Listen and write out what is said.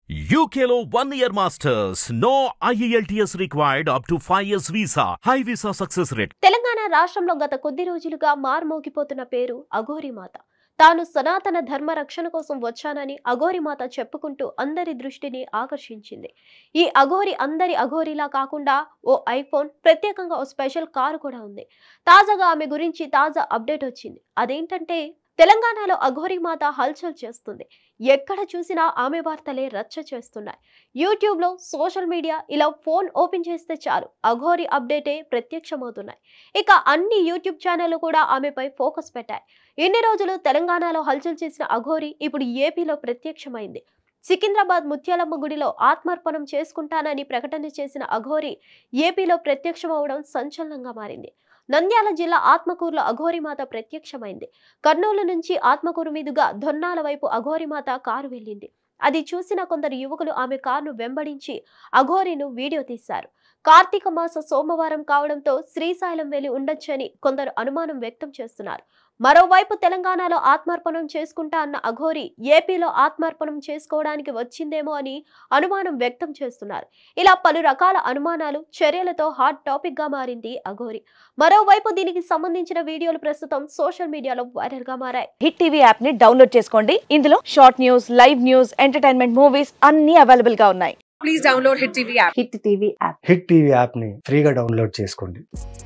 UKLO one year masters. No IELTS required up to 5 years visa. High visa success rate. Telangana రాష్ట్రంలో గత కొద్ది రోజులుగా మార్మోగిపోతున్న పేరు అఘోరిమాత తాను సనాతన ధర్మ రక్షణ కోసం వచ్చానని అఘోరిమాత చెప్పుకుంటూ అందరి దృష్టిని ఆకర్షించింది ఈ అఘోరి అందరి అఘోరిలా కాకుండా ఓ ఐఫోన్ ప్రత్యేకంగా ఓ స్పెషల్ కారు కూడా ఉంది తాజాగా ఆమె గురించి తాజా అప్డేట్ వచ్చింది అదేంటంటే తెలంగాణలో అఘోరిమాత హల్చల్ చేస్తుంది ఎక్కడ చూసినా ఆమె వార్తలే రచ్చ చేస్తున్నాయి యూట్యూబ్లో సోషల్ మీడియా ఇలా ఫోన్ ఓపెన్ చేస్తే చాలు అఘోరి అప్డేటే ప్రత్యక్షమవుతున్నాయి ఇక అన్ని యూట్యూబ్ ఛానళ్లు కూడా ఆమెపై ఫోకస్ పెట్టాయి ఇన్ని రోజులు తెలంగాణలో హల్చల్ చేసిన అఘోరి ఇప్పుడు ఏపీలో ప్రత్యక్షమైంది సికింద్రాబాద్ ముత్యాలమ్మ గుడిలో ఆత్మార్పణం చేసుకుంటానని ప్రకటన చేసిన అఘోరి ఏపీలో ప్రత్యక్షమవడం సంచలనంగా మారింది నంద్యాల జిల్లా ఆత్మకూరులో అఘోరిమాత ప్రత్యక్షమైంది కర్నూలు నుంచి ఆత్మకూరు మీదుగా దొన్నాల వైపు అఘోరిమాత కారు వెళ్ళింది అది చూసిన కొందరు యువకులు ఆమె కారును వెంబడించి అఘోరిను వీడియో తీశారు కార్తీక మాస సోమవారం కావడంతో శ్రీశైలం వెళ్లి ఉండొచ్చని కొందరు అనుమానం వ్యక్తం చేస్తున్నారు మరోవైపు తెలంగాణలో ఆత్మార్పణం చేసుకుంటా అన్న అఘోరి ఏపీలో ఆత్మార్పణం చేసుకోవడానికి వచ్చిందేమో అని అనుమానం వ్యక్తం చేస్తున్నారు ఇలా పలు రకాల అనుమానాలు చర్యలతో హాట్ టాపిక్ గా మారింది అఘోరి మరోవైపు దీనికి సంబంధించిన వీడియోలు ప్రస్తుతం సోషల్ మీడియాలో వైరల్ గా మారాయి హిట్ టీవీ యాప్ ని డౌన్లోడ్ చేసుకోండి ఇందులో short news live news entertainment movies అన్ని అవైలబుల్ గా ఉన్నాయి please download Hit TV app. Hit TV app Hit TV యాప్ని ఫ్రీగా డౌన్లోడ్ చేసుకోండి